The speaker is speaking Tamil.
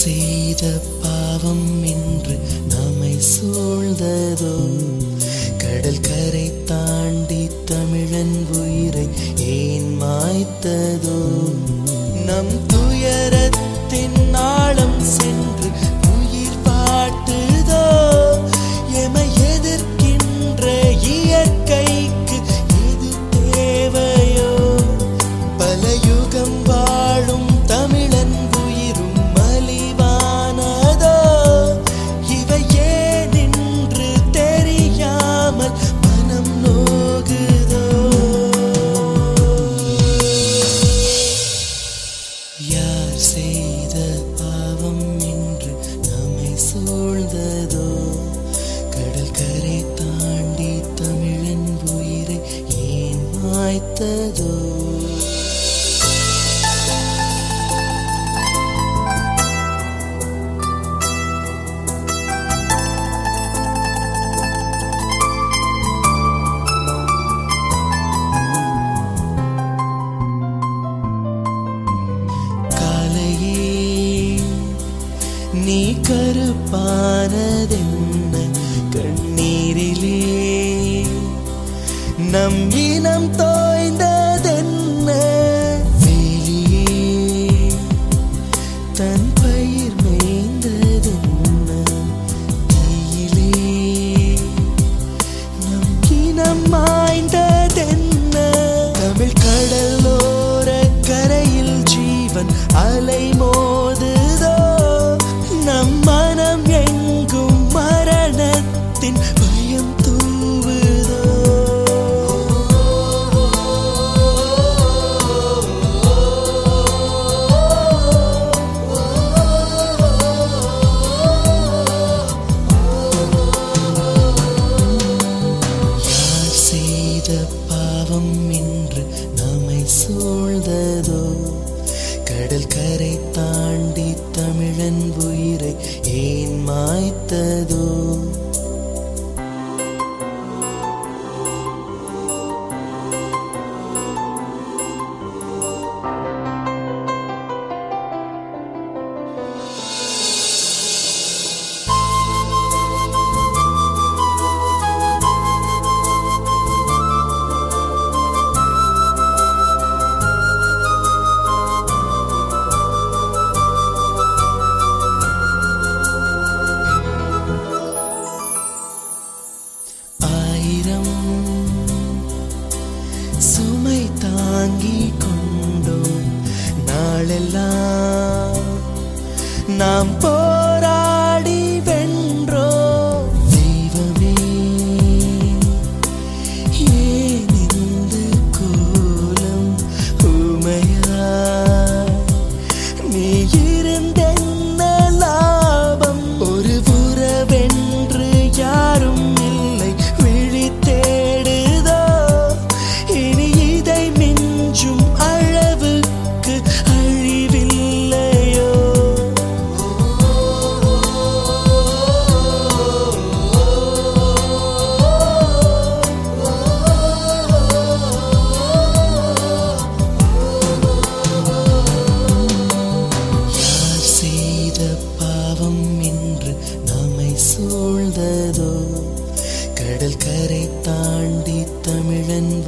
செய்த பாவம் என்று நம்மை சூழ்ந்ததோ கடல் கரை தாண்டி தமிழன் உயிரை ஏன் மாய்த்ததோ நம் துயரத்தின் ஆழம் சென்று உயிர் பாட்டுதோ எமை எதிர்க்கின்ற இயற்கைக்கு எது தேவையோ பல யுகம் வாழும் தமிழன் உயிரும் மலிவானதோ இவை ஏனென்று தெரியாமல் மனம் நோகுதோ யார் செய்த பாவம் என்று நம்மை சூழ்ந்ததோ கடல் கரை தாண்டி தமிழன் உயிரை ஏன் மாய்த்ததோ காலையே நீ கருப்பானதென்ன கண்ணீரிலே நம் இனம் தோய்ந்ததென்ன வேலியே தன் பயிர் மேய்ந்ததென்ன தீயிலே நம் இனம் மாய்ந்ததென்ன தமிழ் கடலோர கரையில் ஜீவன் அலை மோதுதோ நம் மனம் எங்கும் மரணத்தின் பயம் தூவுதோ யார் செய்த பாவம் என்று நம்மை சூழ்ந்ததோ கடல் கரை தாண்டி தமிழன் உயிரை ஏன் மாய்த்ததோ ஆயிரம் சுமை தாங்கி கொண்டோம் நாளெல்லாம் நாம் போராடி வென்றோம் தெய்வமே ஏன் இந்த கோலம் உமையா நீ இருந்தென்ன லாபம் ஒரு புறவென்று யாரும் இல்லை விழி தேடுதோ இனி இதை மிஞ்சும் அளவுக்கு அழிவில்லையோ யார் செய்த பாவம் என்று நம்மை சூழ்ந்ததோ கடல் கரை தாண்டி தமிழன்